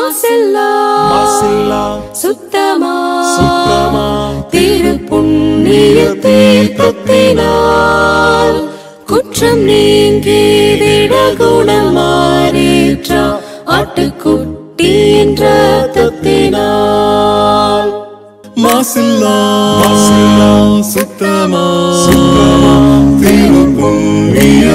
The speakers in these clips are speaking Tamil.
மாசில்லா மாசில்லா சுத்தமா சுத்தமா திரு புண்ணிய தீர்த்தத்தினால் குற்றம் நீங்கி விட குணமாறேற்ற ஆட்டுக்குட்டியின் ரத்தத்தினால் மாசில்லா மாசில்லா சுத்தமா சுத்தமா திருப்புண்ணிய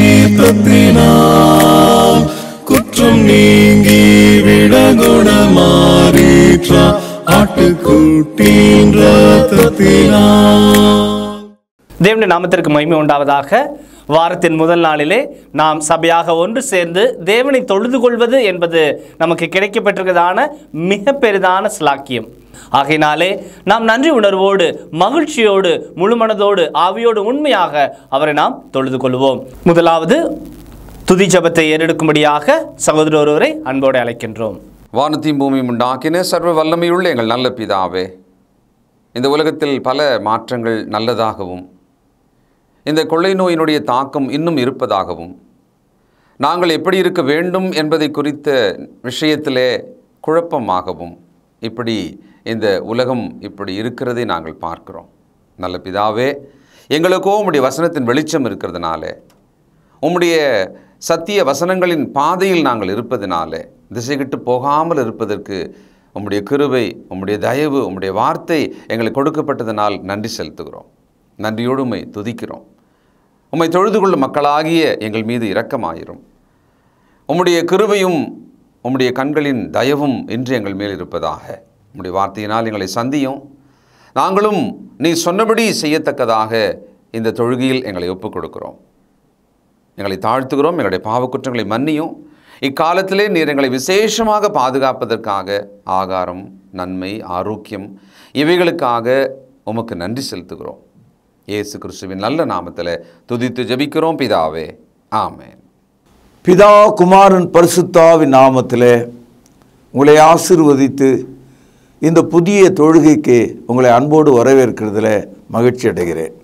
தீர்த்தத்தினால் குற்றம் நீங்கி விட குணமாறீற்ற ஆட்டுக்குட்டின் ரத்தத்தினால் தேவனுடைய நாமத்திற்கு மகிமை உண்டாவதாக வாரத்தின் முதல் நாளிலே நாம் சபையாக ஒன்று சேர்ந்து தேவனை தொழுது கொள்வது என்பது நமக்கு கிடைக்கப்பட்டிருக்கிறதான மிக பெரிதான சிலாக்கியம் ஆகையினாலே நாம் நன்றி உணர்வோடு மகிழ்ச்சியோடு முழுமனதோடு ஆவியோடு உண்மையாக அவரை நாம் தொழுது கொள்வோம் முதலாவது துதி ஜபத்தை ஏறெடுக்கும்படியாக சகோதரர் ஒருவரை அன்போடு அழைக்கின்றோம் வானத்தையும் பூமியும் உண்டாக்கின சர்வ வல்லமையுள்ள எங்கள் நல்ல பிதாவே இந்த உலகத்தில் பல மாற்றங்கள் நல்லதாகவும் இந்த கொள்ளை நோயினுடைய தாக்கம் இன்னும் இருப்பதாகவும் நாங்கள் எப்படி இருக்க வேண்டும் என்பதை குறித்த விஷயத்திலே குழப்பமாகவும் இப்படி இந்த உலகம் இப்படி இருக்கிறதை நாங்கள் பார்க்கிறோம் நல்ல பிதாவே எங்களுக்கோ உம்முடைய வசனத்தின் வெளிச்சம் இருக்கிறதுனால உம்முடைய சத்திய வசனங்களின் பாதையில் நாங்கள் இருப்பதினாலே திசைகிட்டு போகாமல் இருப்பதற்கு உம்முடைய கிருபை உம்முடைய தயவு உம்முடைய வார்த்தை எங்களுக்கு கொடுக்கப்பட்டதனால் நன்றி செலுத்துகிறோம் நன்றியோடு உம்மை துதிக்கிறோம் உம்மை தொழுது கொள்ளும் மக்களாகிய எங்கள் மீது இரக்கமாயிரும் உம்முடைய கிருபையும் உம்முடைய கண்களின் தயவும் இன்று எங்கள் மேல் இருப்பதாக உம்முடைய வார்த்தையினால் எங்களை சந்தியும் நாங்களும் நீ சொன்னபடி செய்யத்தக்கதாக இந்த தொழுகையில் எங்களை ஒப்புக் கொடுக்கிறோம் எங்களை தாழ்த்துகிறோம் எங்களுடைய பாவக்குற்றங்களை மன்னியும் இக்காலத்திலே நீர் எங்களை விசேஷமாக பாதுகாப்பதற்காக ஆகாரம் நன்மை ஆரோக்கியம் இவைகளுக்காக உமக்கு நன்றி செலுத்துகிறோம் இயேசு கிறிஸ்துவின் நல்ல நாமத்தில் துதித்து ஜெபிக்கிறோம் பிதாவே ஆமென் பிதா குமாரன் பரிசுத்தாவின் நாமத்திலே உங்களை ஆசிர்வதித்து இந்த புதிய தொழுகைக்கு உங்களை அன்போடு வரவேற்கிறதுல மகிழ்ச்சி அடைகிறேன்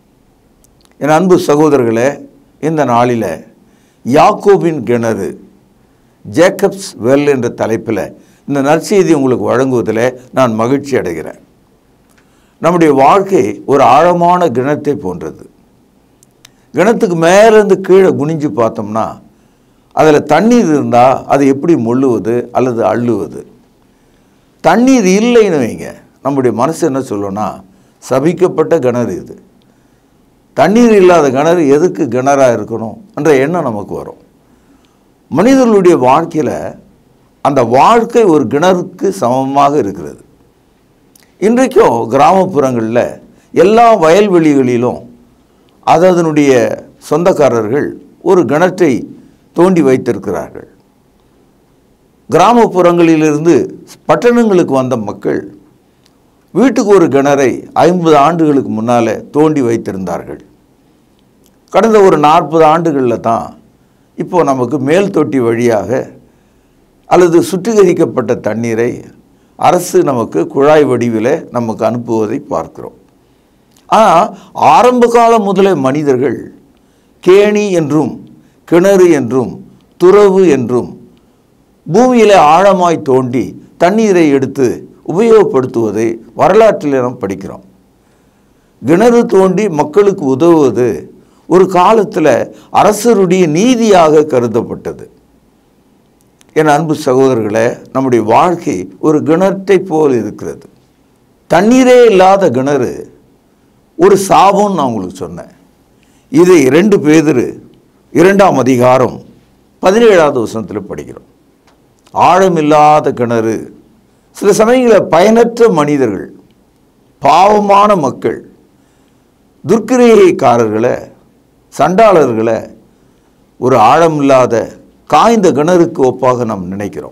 என் அன்பு சகோதரர்களே இந்த நாளில் யாக்கோபின் கிணறு ஜேக்கப்ஸ் வெல் என்ற தலைப்பில் இந்த நற்செய்தி உங்களுக்கு வழங்குவதில் நான் மகிழ்ச்சி அடைகிறேன் நம்முடைய வாழ்க்கை ஒரு ஆழமான கிணத்தை போன்றது கிணத்துக்கு மேலேருந்து கீழே குனிஞ்சு பார்த்தோம்னா அதில் தண்ணீர் இருந்தால் அது எப்படி மொள்ளுவது அல்லது அள்ளுவது தண்ணீர் இல்லைன்னு வைங்க நம்முடைய மனசு என்ன சொல்லும்னா சபிக்கப்பட்ட கிணறு இது தண்ணீர் இல்லாத கிணறு எதுக்கு கிணறாக இருக்கணும் என்ற எண்ணம் நமக்கு வரும் மனிதர்களுடைய வாழ்க்கையில் அந்த வாழ்க்கை ஒரு கிணறுக்கு சமமாக இருக்கிறது இன்றைக்கும் கிராமப்புறங்களில் எல்லா வயல்வெளிகளிலும் அது அதனுடைய சொந்தக்காரர்கள் ஒரு கிணற்றை தோண்டி வைத்திருக்கிறார்கள் கிராமப்புறங்களிலிருந்து பட்டணங்களுக்கு வந்த மக்கள் வீட்டுக்கு ஒரு கிணறை ஐம்பது ஆண்டுகளுக்கு முன்னால் தோண்டி வைத்திருந்தார்கள் கடந்த ஒரு நாற்பது ஆண்டுகளில் தான் இப்போ நமக்கு மேல் தொட்டி வழியாக அல்லது சுத்திகரிக்கப்பட்ட தண்ணீரை அரசு நமக்கு குழாய் வடிவில் நமக்கு அனுப்புவதை பார்க்கிறோம் ஆனால் ஆரம்ப காலம் முதலே மனிதர்கள் கேணி என்றும் கிணறு என்றும் துறவு என்றும் பூமியிலே ஆழமாய் தோண்டி தண்ணீரை எடுத்து உபயோகப்படுத்துவதை வரலாற்றில் நாம் படிக்கிறோம் கிணறு தோண்டி மக்களுக்கு உதவுவது ஒரு காலத்தில் அரசருடைய நீதியாக கருதப்பட்டது என் அன்பு சகோதரர்களே நம்முடைய வாழ்க்கை ஒரு கிணற்றை போல் இருக்கிறது தண்ணீரே இல்லாத கிணறு ஒரு சாபம் நான் உங்களுக்கு சொன்னேன் இதை ரெண்டு பேதரு இரண்டாம் அதிகாரம் பதினேழாவது வசனத்தில் படிக்கிறோம் ஆழமில்லாத கிணறு சில சமயங்களில் பயனற்ற மனிதர்கள் பாவமான மக்கள் துர்க்கிரியைக்காரர்களை சண்டாளர்களை ஒரு ஆழமில்லாத காய்ந்த கிணறுக்கு ஒப்பாக நாம் நினைக்கிறோம்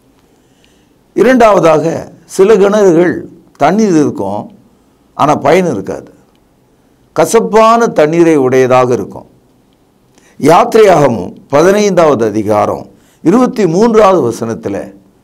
இரண்டாவதாக சில கிணறுகள் தண்ணீர் இருக்கும் ஆனால் பயன் இருக்காது கசப்பான தண்ணீரை உடையதாக இருக்கும் யாத்திரையாகமும் பதினைந்தாவது அதிகாரம் இருபத்தி மூன்றாவது வசனத்தில்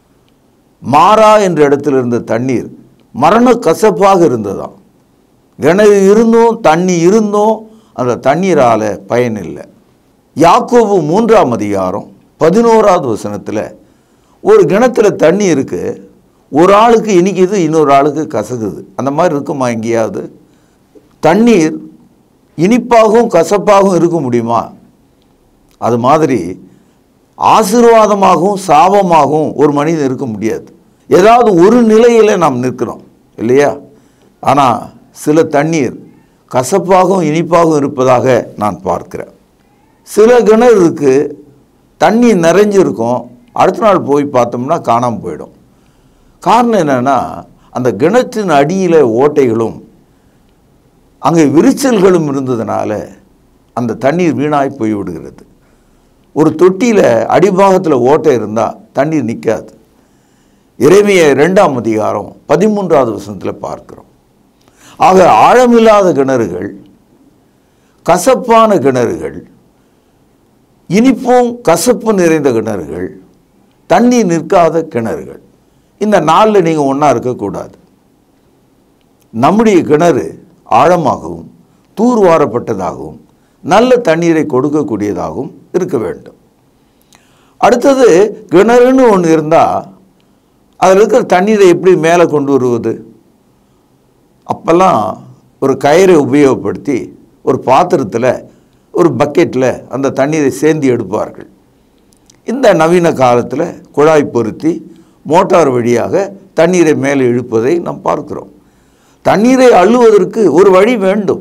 மாறா என்ற இடத்துல இருந்த தண்ணீர் மரண கசப்பாக இருந்ததாம் கிணறு இருந்தும் தண்ணி இருந்தும் அந்த தண்ணீரால் பயன் இல்லை யாக்கோபு மூன்றாம் அதிகாரம் பதினோராவது வசனத்தில் ஒரு கிணத்துல தண்ணி இருக்கு ஒரு ஆளுக்கு இனிக்குது இன்னொரு ஆளுக்கு கசக்குது அந்த மாதிரி இருக்குமா எங்கேயாவது தண்ணீர் இனிப்பாகவும் கசப்பாகவும் இருக்க முடியுமா அது மாதிரி ஆசீர்வாதமாகவும் சாபமாகவும் ஒரு மனிதன் இருக்க முடியாது ஏதாவது ஒரு நிலையில் நாம் நிற்கிறோம் இல்லையா ஆனால் சில தண்ணீர் கசப்பாகவும் இனிப்பாகவும் இருப்பதாக நான் பார்க்கிறேன் சில கிணறு இருக்கு தண்ணி நிறைஞ்சிருக்கும் அடுத்த நாள் போய் பார்த்தோம்னா காணாமல் போயிடும் காரணம் என்னன்னா அந்த கிணற்றின் அடியில் ஓட்டைகளும் அங்கே விரிசல்களும் இருந்ததுனால அந்த தண்ணீர் வீணாய் போய் விடுகிறது ஒரு தொட்டியில் அடிபாகத்தில் ஓட்டை இருந்தால் தண்ணீர் நிற்காது இறைமைய ரெண்டாம் அதிகாரம் பதிமூன்றாவது வசனத்தில் பார்க்கிறோம் ஆக ஆழமில்லாத கிணறுகள் கசப்பான கிணறுகள் இனிப்பும் கசப்பு நிறைந்த கிணறுகள் தண்ணி நிற்காத கிணறுகள் இந்த நாளில் நீங்கள் ஒன்றா இருக்கக்கூடாது நம்முடைய கிணறு ஆழமாகவும் தூர்வாரப்பட்டதாகவும் நல்ல தண்ணீரை கொடுக்கக்கூடியதாகவும் இருக்க வேண்டும் அடுத்தது கிணறுன்னு ஒன்று இருந்தால் அதில் இருக்கிற தண்ணீரை எப்படி மேலே கொண்டு வருவது அப்போல்லாம் ஒரு கயிறை உபயோகப்படுத்தி ஒரு பாத்திரத்தில் ஒரு பக்கெட்டில் அந்த தண்ணீரை சேந்தி எடுப்பார்கள் இந்த நவீன காலத்தில் குழாய் பொருத்தி மோட்டார் வழியாக தண்ணீரை மேலே இழுப்பதை நாம் பார்க்கிறோம் தண்ணீரை அள்ளுவதற்கு ஒரு வழி வேண்டும்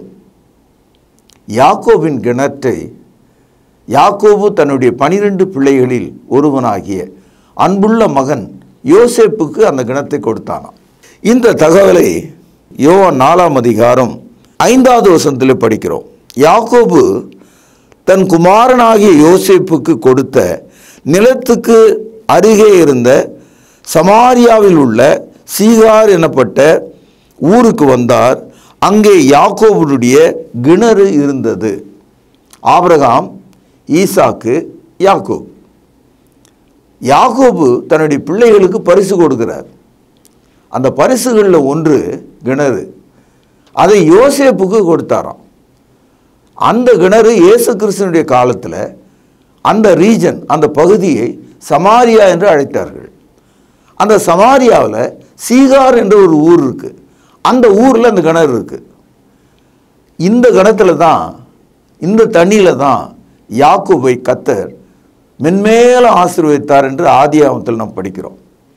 யாக்கோபின் கிணற்றை யாக்கோபு தன்னுடைய பனிரெண்டு பிள்ளைகளில் ஒருவனாகிய அன்புள்ள மகன் யோசேப்புக்கு அந்த கிணத்தை கொடுத்தானாம் இந்த தகவலை யோவான் நாலாம் அதிகாரம் ஐந்தாவது வசனத்தில் படிக்கிறோம் யாக்கோபு தன் குமாரனாகிய யோசேப்புக்கு கொடுத்த நிலத்துக்கு அருகே இருந்த சமாரியாவில் உள்ள சீகார் எனப்பட்ட ஊருக்கு வந்தார் அங்கே யாக்கோபுடைய கிணறு இருந்தது ஆபிரகாம் ஈசாக்கு யாக்கோபு யாக்கோபு தன்னுடைய பிள்ளைகளுக்கு பரிசு கொடுக்கிறார் அந்த பரிசுகளில் ஒன்று கிணறு அதை யோசேப்புக்கு கொடுத்தாராம் அந்த கிணறு இயேசு கிறிஸ்தனுடைய காலத்தில் அந்த ரீஜன் அந்த பகுதியை சமாரியா என்று அழைத்தார்கள் அந்த சமாரியாவில் சீகார் என்ற ஒரு ஊர் இருக்கு அந்த ஊரில் அந்த கிணறு இருக்கு இந்த கிணத்துல தான் இந்த தண்ணியில் தான் யாக்கோபை கத்தர் மென்மேலும் ஆசீர்வதித்தார் என்று ஆதியாகமத்தில் நாம் படிக்கிறோம்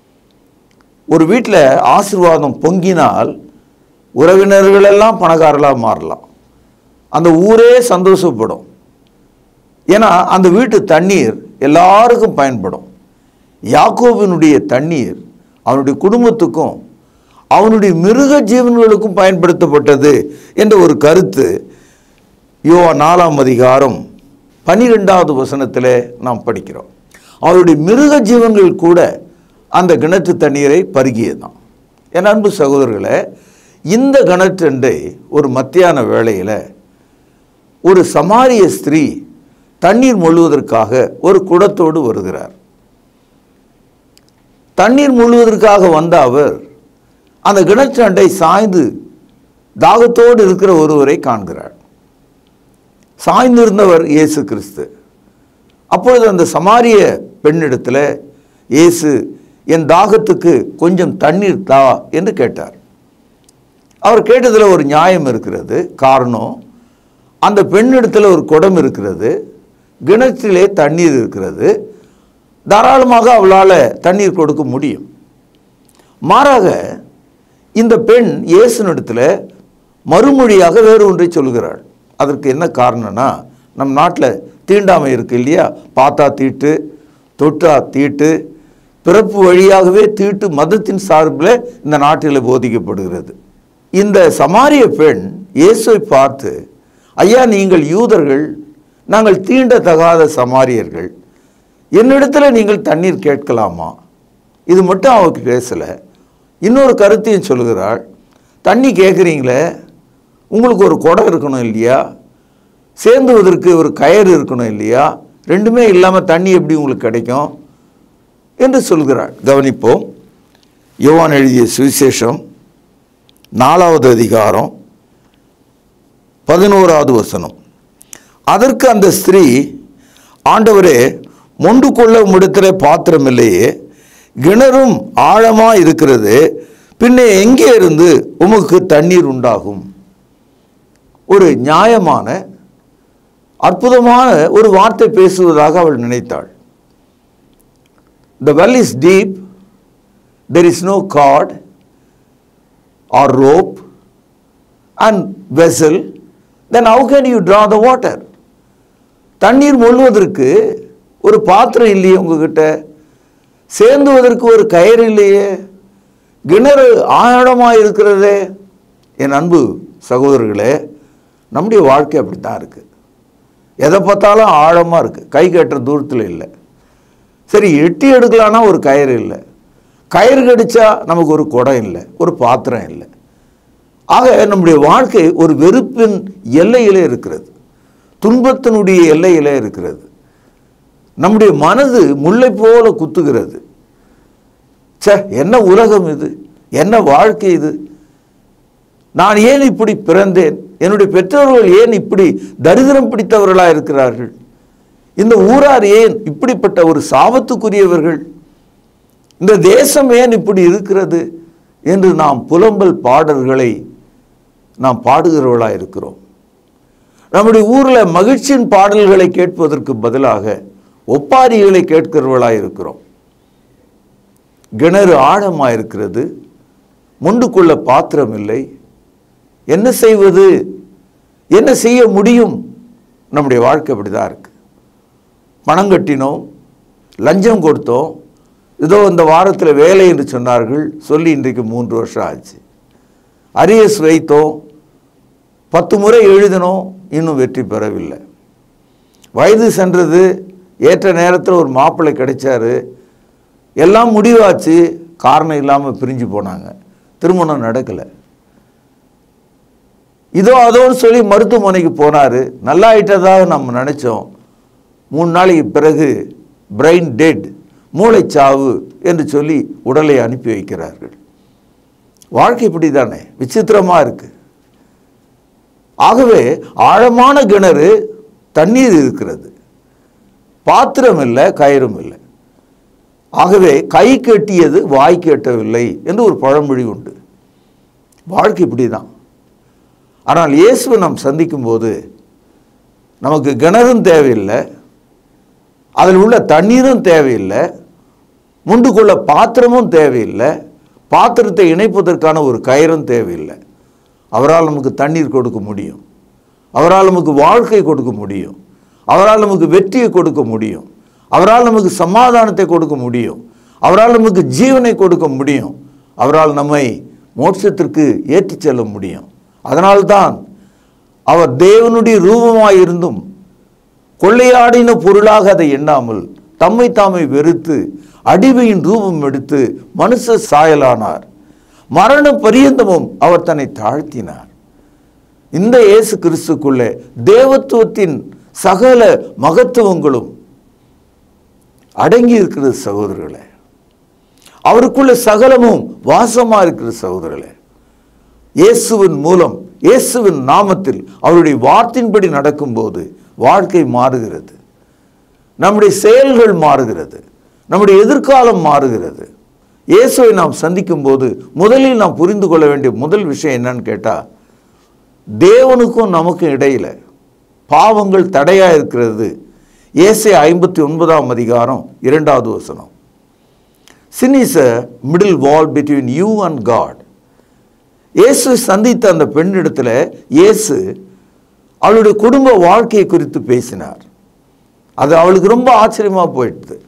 ஒரு வீட்டில் ஆசீர்வாதம் பொங்கினால் உறவினர்களெல்லாம் பணக்காரர்களாக மாறலாம் அந்த ஊரே சந்தோஷப்படும் ஏன்னா அந்த வீட்டு தண்ணீர் எல்லாருக்கும் பயன்படும் யாக்கோபினுடைய தண்ணீர் அவனுடைய குடும்பத்துக்கும் அவனுடைய மிருக ஜீவன்களுக்கும் பயன்படுத்தப்பட்டது என்ற ஒரு கருத்து யோவா நாலாம் அதிகாரம் பன்னிரெண்டாவது வசனத்தில் நாம் படிக்கிறோம் அவருடைய மிருக ஜீவன்கள் கூட அந்த கிணற்று தண்ணீரை பருகியதுதான் என் அன்பு சகோதரர்களே இந்த கிணற்றண்டை ஒரு மத்தியான வேளையில் ஒரு சமாரிய ஸ்திரீ தண்ணீர் மொழுவதற்காக ஒரு குடத்தோடு வருகிறார் தண்ணீர் முழுவதற்காக வந்த அவர் அந்த கிணற்றண்டை சாய்ந்து தாகத்தோடு இருக்கிற ஒருவரை காண்கிறார் சாய்ந்திருந்தவர் இயேசு கிறிஸ்து அப்பொழுது அந்த சமாரிய பெண்ணிடத்தில் இயேசு என் தாகத்துக்கு கொஞ்சம் தண்ணீர் தா என்று கேட்டார் அவர் கேட்டதில் ஒரு நியாயம் இருக்கிறது காரணம் அந்த பெண்ணிடத்தில் ஒரு குடம் இருக்கிறது கிணற்றிலே தண்ணீர் இருக்கிறது தாராளமாக அவளால் தண்ணீர் கொடுக்க முடியும் மாறாக இந்த பெண் இயேசுனிடத்தில் மறுமொழியாக வேறு ஒன்றை சொல்கிறாள் அதற்கு என்ன காரணம்னா நம் நாட்டில் தீண்டாமை இருக்கு இல்லையா பார்த்தா தீட்டு தொட்டா தீட்டு பிறப்பு வழியாகவே தீட்டு மதத்தின் சார்பில் இந்த நாட்டில் போதிக்கப்படுகிறது இந்த சமாரிய பெண் இயேசுவை பார்த்து ஐயா நீங்கள் யூதர்கள் நாங்கள் தீண்டத்தகாத சமாரியர்கள் என்னிடத்துல நீங்கள் தண்ணீர் கேட்கலாமா இது மட்டும் அவருக்கு பேசலை இன்னொரு கருத்தையும் சொல்லுகிறாள் தண்ணி கேட்குறீங்களே உங்களுக்கு ஒரு குடம் இருக்கணும் இல்லையா சேர்ந்துவதற்கு ஒரு கயிறு இருக்கணும் இல்லையா ரெண்டுமே இல்லாமல் தண்ணி எப்படி உங்களுக்கு கிடைக்கும் என்று சொல்கிறாள் கவனிப்போம் யோவான் எழுதிய சுவிசேஷம் நாலாவது அதிகாரம் பதினோராவது வசனம் அதற்கு அந்த ஸ்திரீ ஆண்டவரே மொண்டு கொள்ள உம்மிடத்தில் பாத்திரம் இல்லையே கிணறும் ஆழமா இருக்கிறது பின்னே எங்கே இருந்து உமக்கு தண்ணீர் உண்டாகும் ஒரு நியாயமான அற்புதமான ஒரு வார்த்தை பேசுவதாக அவள் நினைத்தாள் the well is deep there is no cord or rope and vessel then how can you draw the water தண்ணீர் மொள்வதற்கு ஒரு பாத்திரம் இல்லையே உங்ககிட்ட சேந்துவதற்கு ஒரு கயிறு இல்லையே கிணறு ஆழமாக இருக்கிறதே என் அன்பு சகோதரர்களே நம்முடைய வாழ்க்கை அப்படி தான் இருக்குது எதை பார்த்தாலும் ஆழமாக இருக்குது கை கட்டுற தூரத்தில் இல்லை சரி எட்டி எடுக்கலான்னா ஒரு கயிறு இல்லை கயிறு கடிச்சா நமக்கு ஒரு குடம் இல்லை ஒரு பாத்திரம் இல்லை ஆக நம்முடைய வாழ்க்கை ஒரு வெறுப்பின் எல்லையிலே இருக்கிறது துன்பத்தினுடைய எல்லையிலே இருக்கிறது நம்முடைய மனது முல்லை போல குத்துகிறது ச்சே என்ன உலகம் இது என்ன வாழ்க்கை இது நான் ஏன் இப்படி பிறந்தேன் என்னுடைய பெற்றோர்கள் ஏன் இப்படி தரித்திரம் பிடித்தவர்களாக இருக்கிறார்கள் இந்த ஊரார் ஏன் இப்படிப்பட்ட ஒரு சாபத்துக்குரியவர்கள் இந்த தேசம் ஏன் இப்படி இருக்கிறது என்று நாம் புலம்பல் பாடல்களை நாம் பாடுகிறவர்களாக இருக்கிறோம் நம்முடைய ஊரில் மகிழ்ச்சியின் பாடல்களை கேட்பதற்கு பதிலாக ஒப்பாரிகளை கேட்கிறவர்களாக இருக்கிறோம் கிணறு ஆழமாக இருக்கிறது முண்டுக்குள்ள பாத்திரம் இல்லை என்ன செய்வது என்ன செய்ய முடியும் நம்முடைய வாழ்க்கை அப்படி தான் இருக்கு பணம் கட்டினோம் லஞ்சம் கொடுத்தோம் இதோ இந்த வாரத்தில் வேலை என்று சொன்னார்கள் சொல்லி இன்றைக்கு மூன்று வருஷம் ஆச்சு அரியஸ் வைத்தோம் பத்து முறை எழுதினோம் இன்னும் வெற்றி பெறவில்லை வயது சென்றது ஏற்ற நேரத்தில் ஒரு மாப்பிள்ளை கிடைச்சாரு எல்லாம் முடிவாச்சு காரணம் இல்லாமல் பிரிஞ்சு போனாங்க திருமணம் நடக்கலை இதோ அதோடு சொல்லி மருத்துவமனைக்கு போனார் நல்லா ஆயிட்டதாக நம்ம நினச்சோம் மூணு நாளைக்கு பிறகு பிரெயின் டெட் மூளைச்சாவு என்று சொல்லி உடலை அனுப்பி வைக்கிறார்கள் வாழ்க்கை இப்படி தானே விசித்திரமாக இருக்கு ஆகவே ஆழமான கிணறு தண்ணீர் இருக்கிறது பாத்திரம் இல்லை கயிறும் இல்லை ஆகவே கை கட்டியது வாய் கேட்டவில்லை என்று ஒரு பழமொழி உண்டு வாழ்க்கை இப்படி தான் ஆனால் இயேசுவை நாம் சந்திக்கும்போது நமக்கு கிணறும் தேவையில்லை அதில் உள்ள தண்ணீரும் தேவையில்லை முண்டுக்குள்ள பாத்திரமும் தேவையில்லை பாத்திரத்தை இணைப்பதற்கான ஒரு கயிறும் தேவையில்லை அவரால் நமக்கு தண்ணீர் கொடுக்க முடியும் அவரால் நமக்கு வாழ்க்கை கொடுக்க முடியும் அவரால் நமக்கு வெற்றியை கொடுக்க முடியும் அவரால் நமக்கு சமாதானத்தை கொடுக்க முடியும் அவரால் நமக்கு ஜீவனை கொடுக்க முடியும் அவரால் நம்மை மோட்சத்திற்கு ஏற்றிச் செல்ல முடியும் அதனால்தான் அவர் தேவனுடைய ரூபமாய் இருந்தும் கொள்ளையாடின பொருளாக அதை எண்ணாமல் தம்மை தாமை வெறுத்து அடிமையின் ரூபம் எடுத்து மனுஷ சாயலானார் மரண பரியந்தமும் அவர் தன்னை தாழ்த்தினார் இந்த இயேசு கிறிஸ்துக்குள்ளே தேவத்துவத்தின் சகல மகத்துவங்களும் அடங்கி இருக்கிறது சகோதரர்களே அவருக்குள்ள சகலமும் வாசமா இருக்கிற சகோதரர்களே இயேசுவின் மூலம் இயேசுவின் நாமத்தில் அவருடைய வார்த்தையின்படி நடக்கும்போது வாழ்க்கை மாறுகிறது நம்முடைய செயல்கள் மாறுகிறது நம்முடைய எதிர்காலம் மாறுகிறது இயேசுவை நாம் சந்திக்கும் போது முதலில் நாம் புரிந்து கொள்ள வேண்டிய முதல் விஷயம் என்னன்னு கேட்டால் தேவனுக்கும் நமக்கும் இடையில பாவங்கள் தடையா இருக்கிறது ஏசை ஐம்பத்தி ஒன்பதாம் அதிகாரம் இரண்டாவது வசனம் sin is a middle wall between you and God இயேசு சந்தித்த அந்த பெண்ணிடத்தில் இயேசு அவளுடைய குடும்ப வாழ்க்கையை குறித்து பேசினார் அது அவளுக்கு ரொம்ப ஆச்சரியமாக போயிடுது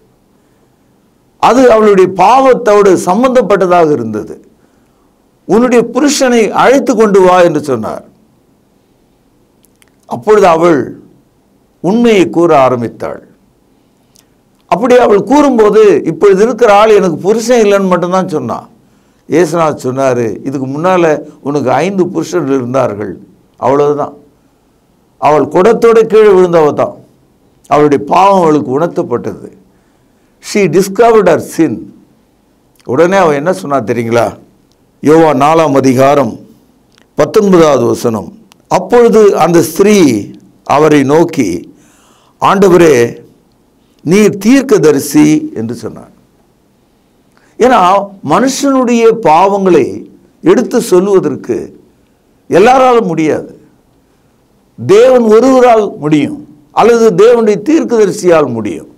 அது அவளுடைய பாவத்தோடு சம்பந்தப்பட்டதாக இருந்தது உன்னுடைய புருஷனை அழைத்து கொண்டு வா என்று சொன்னார் அப்பொழுது அவள் உண்மையை கூற ஆரம்பித்தாள் அப்படி அவள் கூறும்போது இப்பொழுது இருக்கிற ஆள் எனக்கு புருஷன் இல்லைன்னு மட்டும்தான் சொன்னான் ஏசுநாத் சொன்னார் இதுக்கு முன்னால் உனக்கு ஐந்து புருஷர்கள் இருந்தார்கள் அவ்வளவுதான் அவள் குடத்தோட கீழே விழுந்தவ தான் அவளுடைய பாவம் அவளுக்கு உணர்த்தப்பட்டது ஷீ டிஸ்கவர்ட் அர் சின் உடனே அவள் என்ன சொன்னா தெரியுங்களா யோவா நாலாம் அதிகாரம் பத்தொன்பதாவது வசனம் அப்பொழுது அந்த ஸ்திரீ அவரை நோக்கி ஆண்டவரே நீர் தீர்க்கதரிசி என்று சொன்னார் ஏன்னா மனுஷனுடைய பாவங்களை எடுத்து சொல்லுவதற்கு எல்லாராலும் முடியாது தேவன் ஒருவரால் முடியும் அல்லது தேவனுடைய தீர்க்கதரிசியால் முடியும்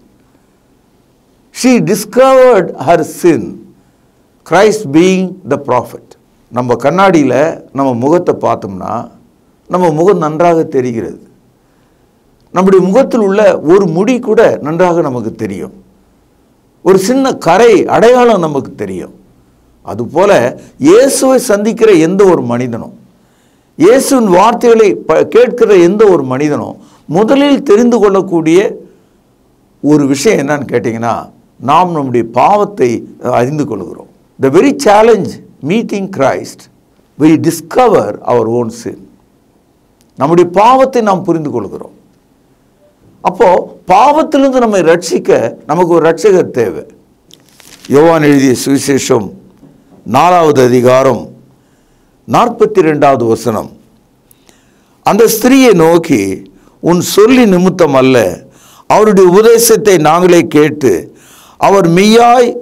she discovered her sin Christ being the prophet நம்ம கண்ணாடியில் நம்ம முகத்தை பார்த்தோம்னா நம்ம முகம் நன்றாக தெரிகிறது நம்முடைய முகத்தில் உள்ள ஒரு முடி கூட நன்றாக நமக்கு தெரியும் ஒரு சின்ன கரை அடையாளம் நமக்கு தெரியும் அதுபோல இயேசுவை சந்திக்கிற எந்த ஒரு மனிதனும் இயேசுவின் வார்த்தைகளை ப- கேட்கிற எந்த ஒரு மனிதனும் முதலில் தெரிந்து கொள்ளக்கூடிய ஒரு விஷயம் என்னன்னு கேட்டிங்கன்னா நாம் நம்முடைய பாவத்தை அஹ், அறிந்து கொள்கிறோம் the very challenge meeting Christ we discover our own sin நம்முடைய பாவத்தை நாம் புரிந்து கொள்கிறோம் அப்போ பாவத்திலிருந்து நம்மை ரட்சிக்க நமக்கு ஒரு ரட்சகர் தேவை யோவான் எழுதிய சுவிசேஷம் நாலாவது அதிகாரம் நாற்பத்தி ரெண்டாவது வசனம் அந்த ஸ்திரியை நோக்கி உன் சொல்லி நிமித்தம் அல்ல அவருடைய உபதேசத்தை நாங்களே கேட்டு அவர் மெய்யாய்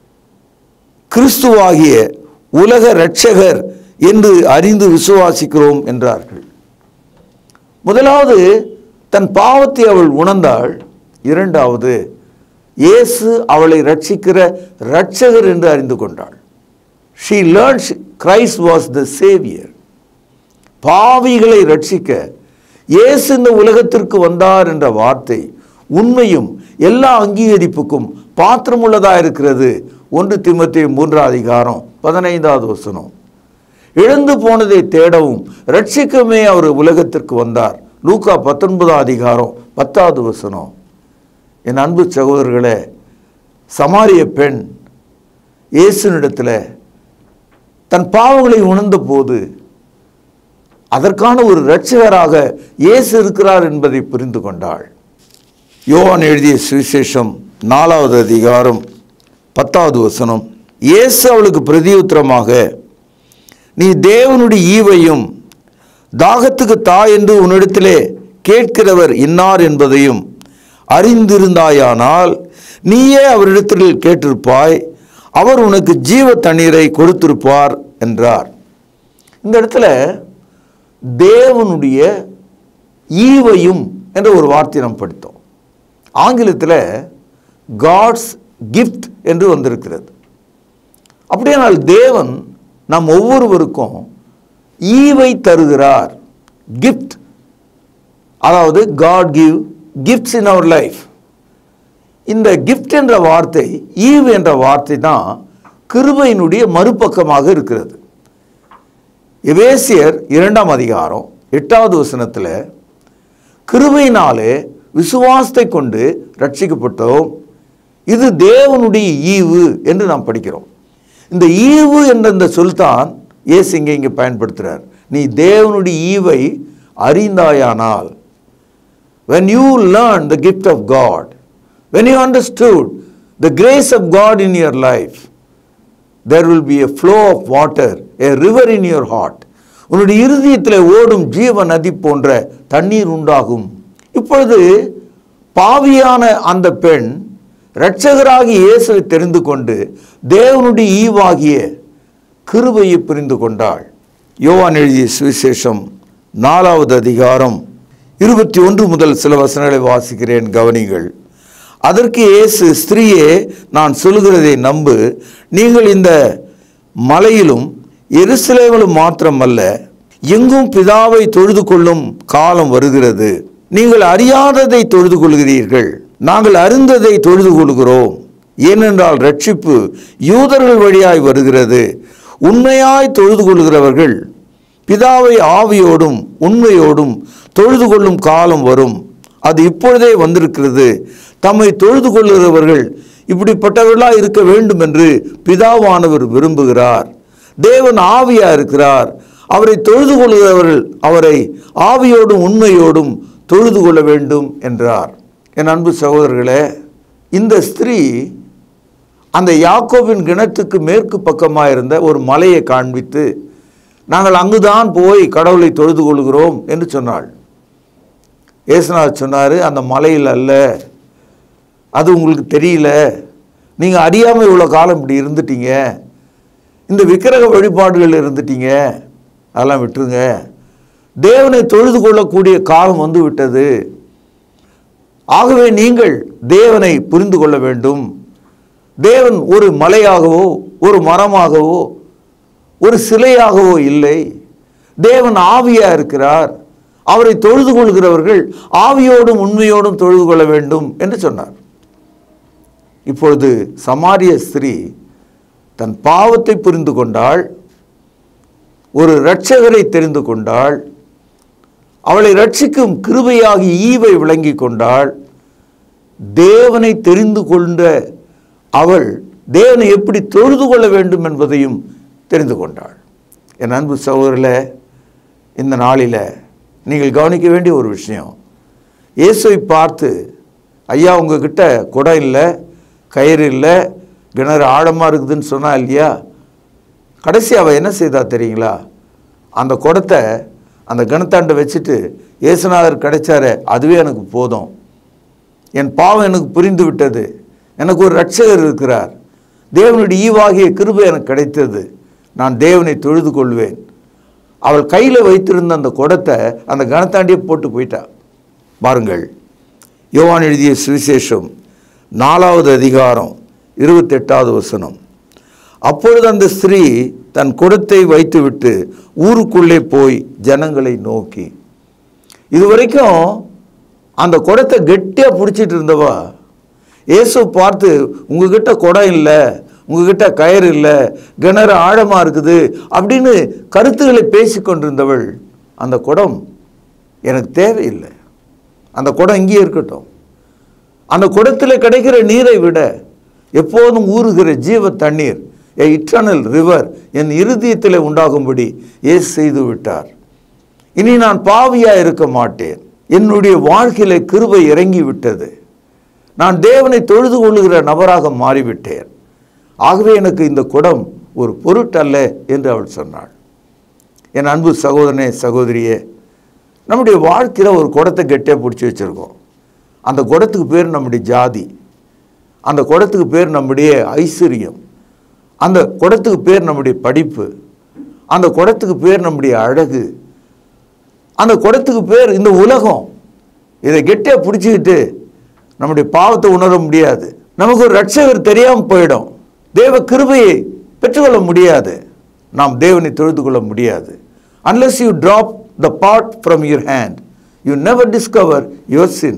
கிறிஸ்துவாகிய உலக இரட்சகர் என்று அறிந்து விசுவாசிக்கிறோம் என்றார்கள் முதலாவது தன் பாவத்தை அவள் உணர்ந்தாள் இரண்டாவது இயேசு அவளை ரட்சிக்கிற இரட்சகர் என்று அறிந்து கொண்டாள் she learns Christ was the saviour பாவிகளை ரட்சிக்க இயேசு இந்த உலகத்திற்கு வந்தார் என்ற வார்த்தை உண்மையும் எல்லா அங்கீகரிப்புக்கும் பாத்திரமுள்ளதாக இருக்கிறது ஒன்று திமுத்தி மூன்றாம் அதிகாரம் பதினைந்தாவது வசனம் இழந்து போனதை தேடவும் ரட்சிக்கமே அவர் உலகத்திற்கு வந்தார் லூக்கா பத்தொன்பதாம் அதிகாரம் பத்தாவது வசனம் என் அன்பு சகோதரர்களே சமாரிய பெண் இயேசுனிடத்தில் தன் பாவங்களை உணர்ந்த போது அதற்கான ஒரு இரட்சகராக இயேசு இருக்கிறார் என்பதை புரிந்து கொண்டாள் யோவான் எழுதிய சுவிசேஷம் நாலாவது அதிகாரம் பத்தாவது வசனம் இயேசு அவளுக்கு பிரதியுத்தரமாக நீ தேவனுடைய ஈவையும் தாகத்துக்கு தா என்று உன்னிடத்திலே கேட்கிறவர் இன்னார் என்பதையும் அறிந்திருந்தாயானால் நீயே அவரிடத்தில் கேட்டிருப்பாய் அவர் உனக்கு ஜீவ தண்ணீரை கொடுத்திருப்பார் என்றார் இந்த இடத்துல தேவனுடைய ஈவையும் என்ற ஒரு வார்த்தை நாம் படித்தோம் ஆங்கிலத்தில் காட்ஸ் கிஃப்ட் என்று வந்திருக்கிறது அப்படியானால் தேவன் நம் ஒவ்வொருவருக்கும் ஈவை தருகிறார் கிஃப்ட் அதாவது God give gifts in our life இந்த கிஃப்ட் என்ற வார்த்தை ஈவ் என்ற வார்த்தை தான் கிருபையினுடைய மறுபக்கமாக இருக்கிறது எபேசியர் இரண்டாம் அதிகாரம் எட்டாவது வசனத்தில் கிருபையினாலே விசுவாசத்தை கொண்டு ரட்சிக்கப்பட்டோம் இது தேவனுடைய ஈவு என்று நாம் படிக்கிறோம் இந்த ஈவு என்ற இந்த சொல் தான் இயேசு இங்கே இங்கே பயன்படுத்துகிறார் நீ தேவனுடைய ஈவை அறிந்தாயானால் when you learn the gift of God, when you understood the grace of God in your life, there will be a flow of water, a river in your heart. உன்னுடைய இருதயத்தில் ஓடும் ஜீவ நதி போன்ற தண்ணீர் உண்டாகும் இப்பொழுது பாவியான அந்த பெண் இரட்சகராகிய இயேசுவை தெரிந்து கொண்டு தேவனுடைய ஈவாகிய கிருபையை புரிந்து கொண்டாள் யோவான் எழுதிய சுவிசேஷம் நாலாவது அதிகாரம் இருபத்தி ஒன்று முதல் சில வசனங்களை வாசிக்கிறேன் கவனிங்கள் அதற்கு இயேசு ஸ்திரீயே நான் சொல்கிறதை நம்பு நீங்கள் இந்த மலையிலும் எருசலேமிலும் மாத்திரமல்ல எங்கும் பிதாவை தொழுது கொள்ளும் காலம் வருகிறது நீங்கள் அறியாததை தொழுது கொள்கிறீர்கள் நாங்கள் அறிந்ததை தொழுது கொள்கிறோம் ஏனென்றால் ரட்சிப்பு யூதர்கள் வழியாய் வருகிறது உண்மையாய் தொழுது கொள்கிறவர்கள் பிதாவை ஆவியோடும் உண்மையோடும் தொழுது கொள்ளும் காலம் வரும் அது இப்பொழுதே வந்திருக்கிறது தம்மை தொழுது கொள்கிறவர்கள் இப்படிப்பட்டவர்களாக இருக்க வேண்டும் என்று பிதாவானவர் விரும்புகிறார் தேவன் ஆவியா இருக்கிறார் அவரை தொழுது கொள்கிறவர்கள் அவரை ஆவியோடும் உண்மையோடும் தொழுது கொள்ள வேண்டும் என்றார் என் அன்பு சகோதரர்களே இந்த ஸ்திரீ அந்த யாக்கோபின் கிணத்துக்கு மேற்கு பக்கமாக இருந்த ஒரு மலையை காண்பித்து நாங்கள் அங்குதான் போய் கடவுளை தொழுது கொள்கிறோம் என்று சொன்னாள் ஏசுநாத் சொன்னார் அந்த மலையில் அல்ல அது உங்களுக்கு தெரியல நீங்கள் அறியாமல் இவ்வளோ காலம் இப்படி இருந்துட்டீங்க இந்த விக்கிரக வழிபாடுகள் இருந்துட்டீங்க அதெல்லாம் விட்டுருங்க தேவனை தொழுது கொள்ளக்கூடிய காலம் வந்து விட்டது ஆகவே நீங்கள் தேவனை புரிந்து கொள்ள வேண்டும் தேவன் ஒரு மலையாகவோ ஒரு மரமாகவோ ஒரு சிலையாகவோ இல்லை தேவன் ஆவியா இருக்கிறார் அவரை தொழுது கொள்கிறவர்கள் ஆவியோடும் உண்மையோடும் தொழுது கொள்ள வேண்டும் என்று சொன்னார் இப்பொழுது சமாரிய ஸ்திரீ தன் பாவத்தை புரிந்து கொண்டாள் ஒரு இரட்சகரை தெரிந்து கொண்டாள் அவளை ரட்சிக்கும் கிருபையாகி ஈவை விளங்கி கொண்டாள் தேவனை தெரிந்து கொண்ட அவள் தேவனை எப்படி தொழுது கொள்ள வேண்டும் என்பதையும் தெரிந்து கொண்டாள் என் அன்பு சகோதரில் இந்த நாளில் நீங்கள் கவனிக்க வேண்டிய ஒரு விஷயம் இயேசுவை பார்த்து ஐயா உங்ககிட்ட குடம் இல்லை கயிறு இல்லை கிணறு ஆழமாக இருக்குதுன்னு சொன்னா இல்லையா கடைசி அவள் என்ன செய்தா தெரியுங்களா அந்த குடத்தை அந்த கணத்தாண்டை வச்சுட்டு இயேசுநாதர் கிடைச்சாரு அதுவே எனக்கு போதும் என் பாவம் எனக்கு புரிந்து விட்டது எனக்கு ஒரு ரட்சகர் இருக்கிறார் தேவனுடைய ஈவாகிய கிருபை எனக்கு கிடைத்தது நான் தேவனை தொழுது கொள்வேன் அவள் கையில் வைத்திருந்த அந்த குடத்தை அந்த கணத்தாண்டியே போட்டு போயிட்டா பாருங்கள் யோவான் எழுதிய சுவிசேஷம் நாலாவது அதிகாரம் இருபத்தெட்டாவது வசனம் அப்பொழுது அந்த ஸ்திரீ தன் குடத்தை வைத்துவிட்டு ஊருக்குள்ளே போய் ஜனங்களை நோக்கி இதுவரைக்கும் அந்த குடத்தை கெட்டியாக பிடிச்சிட்டு இருந்தவா இயேசு பார்த்து உங்ககிட்ட குடம் இல்லை உங்ககிட்ட கயிறு இல்லை கிணறு ஆழமாக இருக்குது அப்படின்னு கருத்துக்களை பேசி கொண்டிருந்தவள் அந்த குடம் எனக்கு தேவையில்லை அந்த குடம் இங்கேயே இருக்கட்டும் அந்த குடத்தில் கிடைக்கிற நீரை விட எப்போதும் ஊறுகிற ஜீவ தண்ணீர் ஏ இட்டர்னல் ரிவர் என் இருதயத்தில் உண்டாகும்படி இயேசு செய்து விட்டார் இனி நான் பாவியா இருக்க மாட்டேன் என்னுடைய வாழ்க்கையில கிருபை இறங்கி விட்டது நான் தேவனை தொழுது கொள்ளுகிற நபராக மாறிவிட்டேன் ஆகவே எனக்கு இந்த குடம் ஒரு பொருட்டல்ல என்று அவள் சொன்னாள் என் அன்பு சகோதரனே சகோதரியே நம்முடைய வாழ்க்கையில் ஒரு குடத்தை கெட்டியாக பிடிச்சி வச்சுருக்கோம் அந்த குடத்துக்கு பேர் நம்முடைய ஜாதி அந்த குடத்துக்கு பேர் நம்முடைய ஐஸ்வர்யம் அந்த குடத்துக்கு பேர் நம்முடைய படிப்பு அந்த குடத்துக்கு பேர் நம்முடைய அழகு அந்த குடத்துக்கு பேர் இந்த உலகம் இதை கெட்டியாக பிடிச்சிக்கிட்டு நம்முடைய பாவத்தை உணர முடியாது நமக்கு ஒரு ரட்சகர் தெரியாமல் போயிடும் தேவ கிருபையை பெற்றுக்கொள்ள முடியாது நாம் தேவனை தொழுது கொள்ள முடியாது unless you drop the part from your hand you never discover your sin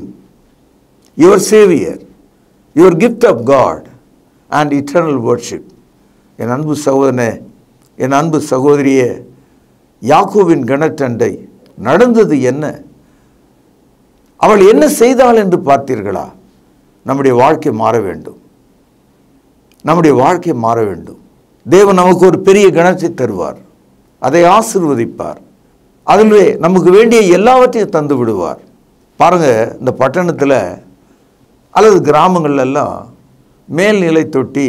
your savior your gift of god and eternal worship என் அன்பு சகோதரனே என் அன்பு சகோதரியே யாக்கோவின் கணத்தண்டை நடந்தது என்ன அவள் என்ன செய்தாள் என்று பார்த்தீர்களா நம்முடைய வாழ்க்கை மாற வேண்டும் நம்முடைய வாழ்க்கை மாற வேண்டும் தேவன் நமக்கு ஒரு பெரிய கணத்தை தருவார் அதை ஆசிர்வதிப்பார் அதிலே நமக்கு வேண்டிய எல்லாவற்றையும் தந்து விடுவார் பாருங்க இந்த பட்டணத்தில் அல்லது கிராமங்கள்ல எல்லாம் மேல்நிலை தொட்டி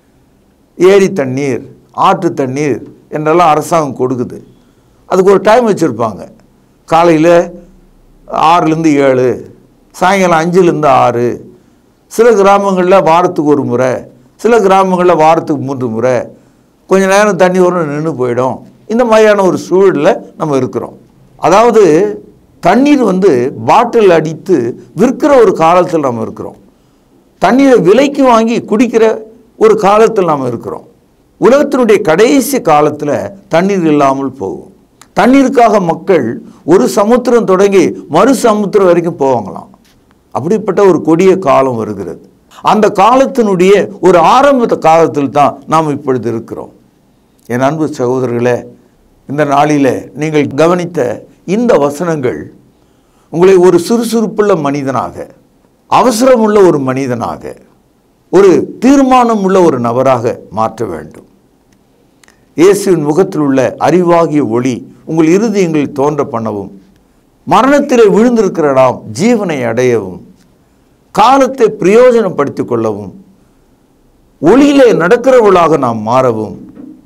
ஏரி தண்ணீர் ஆற்று தண்ணீர் என்றெல்லாம் அரசாங்கம் கொடுக்குது அதுக்கு ஒரு டைம் வச்சுருப்பாங்க காலையில் ஆறுலேருந்து ஏழு சாயங்காலம் அஞ்சுலேருந்து ஆறு சில கிராமங்களில் வாரத்துக்கு ஒரு முறை சில கிராமங்களில் வாரத்துக்கு மூன்று முறை கொஞ்ச நேரம் தண்ணி வரும் நின்று போயிடும் இந்த மாதிரியான ஒரு சூழலில் நம்ம இருக்கிறோம் அதாவது தண்ணீர் வந்து பாட்டில் அடித்து விற்கிற ஒரு காலத்தில் நம்ம இருக்கிறோம் தண்ணீரை விலைக்கு வாங்கி குடிக்கிற ஒரு காலத்தில் நாம் இருக்கிறோம் உலகத்தினுடைய கடைசி காலத்தில் தண்ணீர் இல்லாமல் போகும் தண்ணீருக்காக மக்கள் ஒரு சமுத்திரம் தொடங்கி மறு சமுத்திரம் வரைக்கும் போவாங்களாம் அப்படிப்பட்ட ஒரு கொடிய காலம் வருகிறது அந்த காலத்தினுடைய ஒரு ஆரம்ப காலத்தில் தான் நாம் இப்பொழுது இருக்கிறோம் என் அன்பு சகோதரர்களே இந்த நாளிலே நீங்கள் கவனித்த இந்த வசனங்கள் உங்களை ஒரு சுறுசுறுப்புள்ள மனிதனாக அவசரமுள்ள ஒரு மனிதனாக ஒரு தீர்மானம் உள்ள ஒரு நபராக மாற்ற வேண்டும் இயேசுவின் முகத்தில் உள்ள அறிவாகிய ஒளி உங்கள் இருதயங்களில் தோன்ற பண்ணவும் மரணத்திலே விழுந்திருக்கிற நாம் ஜீவனை அடையவும் காலத்தை பிரயோஜனப்படுத்திக் கொள்ளவும் ஒளியிலே நடக்கிறவர்களாக நாம் மாறவும்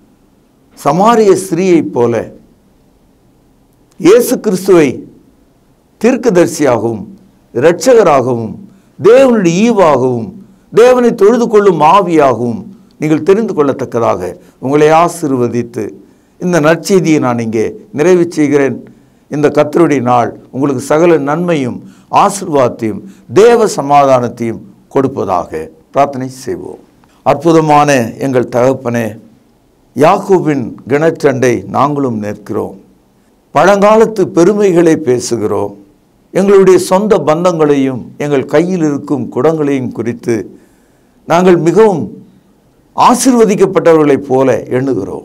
சமாரிய ஸ்திரீயைப் போல இயேசு கிறிஸ்துவை தீர்க்கதரிசியாகவும் இரட்சகராகவும் தேவனுடைய ஈவாகவும் தேவனை தொழுது கொள்ளும் ஆவியாகவும் நீங்கள் தெரிந்து கொள்ளத்தக்கதாக உங்களை ஆசீர்வதித்து இந்த நற்செய்தியை நான் இங்கே நிறைவு செய்கிறேன் இந்த கத்தருடைய நாள் உங்களுக்கு சகல நன்மையும் ஆசீர்வாதத்தையும் தேவ சமாதானத்தையும் கொடுப்பதாக பிரார்த்தனை செய்வோம் அற்புதமான எங்கள் தகப்பனே யாக்கோபின் கிணற்றண்டை நாங்களும் நிற்கிறோம் பழங்காலத்து பெருமைகளை பேசுகிறோம் எங்களுடைய சொந்த பந்தங்களையும் எங்கள் கையில் இருக்கும் குடங்களையும் குறித்து நாங்கள் மிகவும் ஆசிர்வதிக்கப்பட்டவர்களைப் போல எண்ணுகிறோம்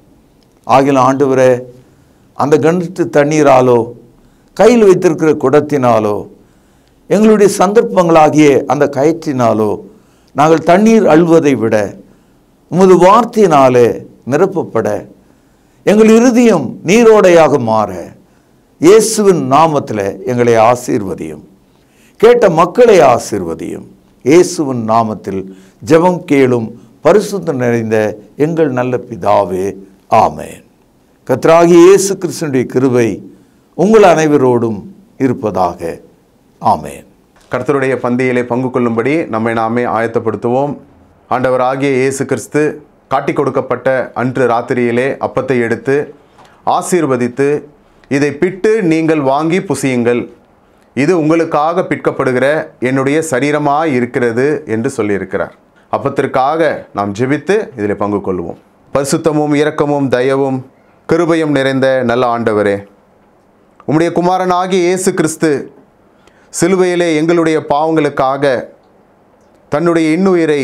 ஆகில ஆண்டவரே அந்த கிணற்று தண்ணீராலோ கையில் வைத்திருக்கிற குடத்தினாலோ எங்களுடைய சந்தர்ப்பங்களாகிய அந்த கயிற்றினாலோ நாங்கள் தண்ணீர் அள்வதை விட உமது வார்த்தையினாலே நிரப்பப்பட எங்கள் இருதயம் நீரோடையாக மாற இயேசுவின் நாமத்தில் எங்களை ஆசீர்வதியும் கேட்ட மக்களை ஆசீர்வதியும் இயேசுவின் நாமத்தில் ஜெபம் கேளும் பரிசுத்த நிறைந்த எங்கள் நல்ல பிதாவே ஆமென் கத்ராகி இயேசு கிறிஸ்துடைய கிருபை உங்கள் அனைவரோடும் இருப்பதாக ஆமென் கர்த்தருடைய பந்தியிலே பங்கு கொள்ளும்படி நம்மை நாமே ஆயத்தப்படுத்துவோம் ஆண்டவராகிய இயேசு கிறிஸ்து காட்டிக் கொடுக்கப்பட்ட அன்று ராத்திரியிலே அப்பத்தை எடுத்து ஆசீர்வதித்து இதை பிட்டு நீங்கள் வாங்கி புசியுங்கள் இது உங்களுக்காக பிற்கப்படுகிற என்னுடைய சரீரமாய் இருக்கிறது என்று சொல்லியிருக்கிறார் அப்பத்திற்காக நாம் ஜெபித்து இதில் பங்கு கொள்வோம் பரிசுத்தமும் இரக்கமும் தயவும் கிருபையும் நிறைந்த நல்ல ஆண்டவரே உம்முடைய குமாரனாகிய இயேசு கிறிஸ்து சிலுவையிலே எங்களுடைய பாவங்களுக்காக தன்னுடைய இன்னுயிரை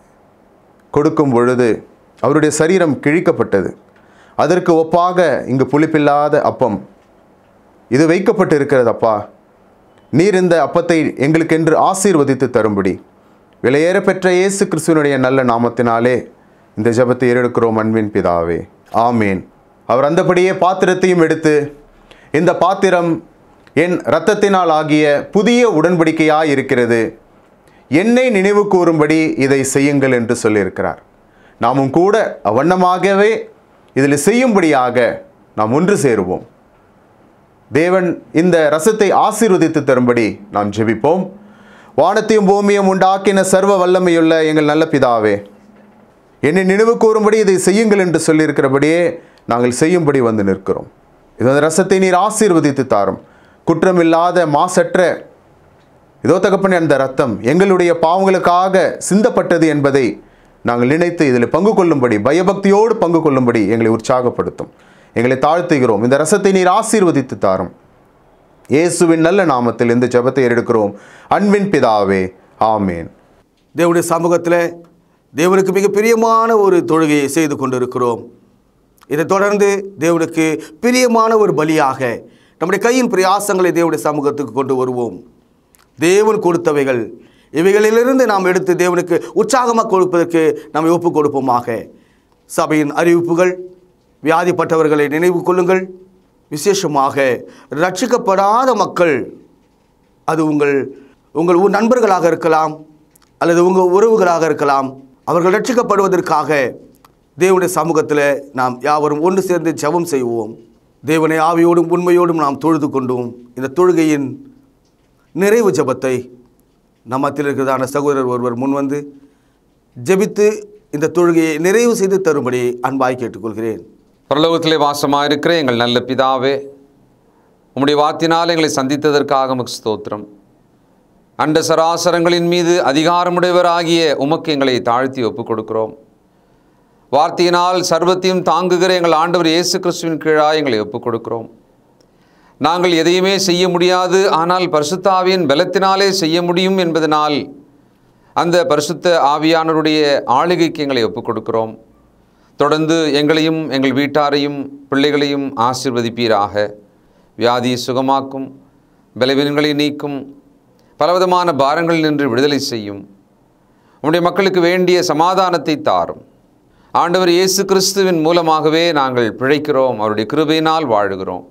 கொடுக்கும் பொழுது அவருடைய சரீரம் கிழிக்கப்பட்டது அதற்கு ஒப்பாக இங்கு புளிப்பில்லாத அப்பம் இது வைக்கப்பட்டு இருக்கிறது அப்பா நீர் இந்த அப்பத்தை எங்களுக்கென்று ஆசீர்வதித்து தரும்படி விலையேற பெற்ற இயேசு கிறிஸ்துவனுடைய நல்ல நாமத்தினாலே இந்த ஜெபத்தை ஏறெடுக்கிறோம் அன்பின் பிதாவே ஆமேன் அவர் அந்தபடியே பாத்திரத்தையும் எடுத்து இந்த பாத்திரம் என் இரத்தத்தினால் ஆகிய புதிய உடன்படிக்கையாய் இருக்கிறது என்னை நினைவு கூறும்படி இதை செய்யுங்கள் என்று சொல்லியிருக்கிறார் நாமும் கூட அவ்வண்ணமாகவே இதில் செய்யும்படியாக நாம் ஒன்று சேருவோம் தேவன் இந்த ரசத்தை ஆசீர்வதித்து தரும்படி நாம் ஜெபிப்போம் வானத்தையும் பூமியும் உண்டாக்கின சர்வ வல்லமையுள்ள எங்கள் நல்ல பிதாவே என்னை நினைவு கூறும்படி இதை செய்யுங்கள் என்று சொல்லியிருக்கிறபடியே நாங்கள் செய்யும்படி வந்து நிற்கிறோம் இந்த ரசத்தை நீர் ஆசீர்வதித்து தாரும் குற்றமில்லாத மாசற்ற இதோ தகப்பனே அந்த ரத்தம் எங்களுடைய பாவங்களுக்காக சிந்தப்பட்டது என்பதை நாங்கள் நினைத்து இதில் பங்கு கொள்ளும்படி பயபக்தியோடு பங்கு கொள்ளும்படி எங்களை உற்சாகப்படுத்தும் எங்களை தாழ்த்துகிறோம் இந்த ரசத்தை நீர் ஆசீர்வதித்து தாரும் இயேசுவின் நல்ல நாமத்தில் இந்த ஜெபத்தை எடுக்கிறோம் அன்பின் பிதாவே ஆமேன் தேவனுடைய சமூகத்தில் தேவனுக்கு மிக பிரியமான ஒரு தொழுகையை செய்து கொண்டிருக்கிறோம் இதைத் தொடர்ந்து தேவனுக்கு பிரியமான ஒரு பலியாக நம்முடைய கையின் பிரயாசங்களை தேவனுடைய சமூகத்துக்கு கொண்டு வருவோம் தேவன் கொடுத்தவைகள் இவைகளிலிருந்து நாம் எடுத்து தேவனுக்கு உற்சாகமாக கொடுப்பதற்கு நாம் ஒப்புக் கொடுப்போமாக சபையின் அறிவிப்புகள் வியாதிப்பட்டவர்களை நினைவு கொள்ளுங்கள் விசேஷமாக ரட்சிக்கப்படாத மக்கள் அது உங்கள் உங்கள் உ- நண்பர்களாக இருக்கலாம் அல்லது உங்கள் உறவுகளாக இருக்கலாம் அவர்கள் ரட்சிக்கப்படுவதற்காக தேவனுடைய சமூகத்தில் நாம் யாவரும் ஒன்று சேர்ந்து ஜெபம் செய்வோம் தேவனை ஆவியோடும் உண்மையோடும் நாம் தொழுது கொண்டோம் இந்த தொழுகையின் நிறைவு ஜெபத்தை நம் மத்தியில் இருக்கிறதான சகோதரர் ஒருவர் முன்வந்து ஜெபித்து இந்த தொழுகையை நிறைவு செய்து தரும்படி அன்பாய் கேட்டுக்கொள்கிறேன் பரலோகத்திலே வாசமாக இருக்கிற எங்கள் நல்ல பிதாவே உம்முடைய வார்த்தினால் எங்களை சந்தித்ததற்காக உமக்கு ஸ்தோத்திரம் அண்ட சராசரங்களின் மீது அதிகாரமுடையவராகிய உமக்கு எங்களை தாழ்த்தி ஒப்புக் கொடுக்கிறோம் வார்த்தையினால் சர்வத்தையும் தாங்குகிற எங்கள் ஆண்டவர் இயேசு கிறிஸ்துவின் கீழாக எங்களை ஒப்புக் கொடுக்கிறோம் நாங்கள் எதையுமே செய்ய முடியாது ஆனால் பரிசுத்த ஆவியின் பலத்தினாலே செய்ய முடியும் என்பதனால் அந்த பரிசுத்த ஆவியானவருடைய ஆளுகைக்கு எங்களை ஒப்புக் கொடுக்கிறோம் தொடர்ந்து எங்களையும் எங்கள் வீட்டாரையும் பிள்ளைகளையும் ஆசீர்வதிப்பீராக வியாதியை சுகமாக்கும் பலவீனங்களை நீக்கும் பலவிதமான பாரங்களில் நின்று விடுதலை செய்யும் உம்முடைய மக்களுக்கு வேண்டிய சமாதானத்தை தாரும் ஆண்டவர் இயேசு கிறிஸ்துவின் மூலமாகவே நாங்கள் பிழைக்கிறோம் அவருடைய கிருபையினால் வாழுகிறோம்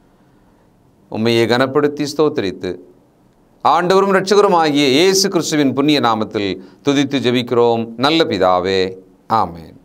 உம்மையை கனப்படுத்தி ஸ்தோத்திரித்து ஆண்டவரும் இரட்சகரும் ஆகிய இயேசு கிறிஸ்துவின் புண்ணிய நாமத்தில் துதித்து ஜெபிக்கிறோம் நல்ல பிதாவே ஆமென்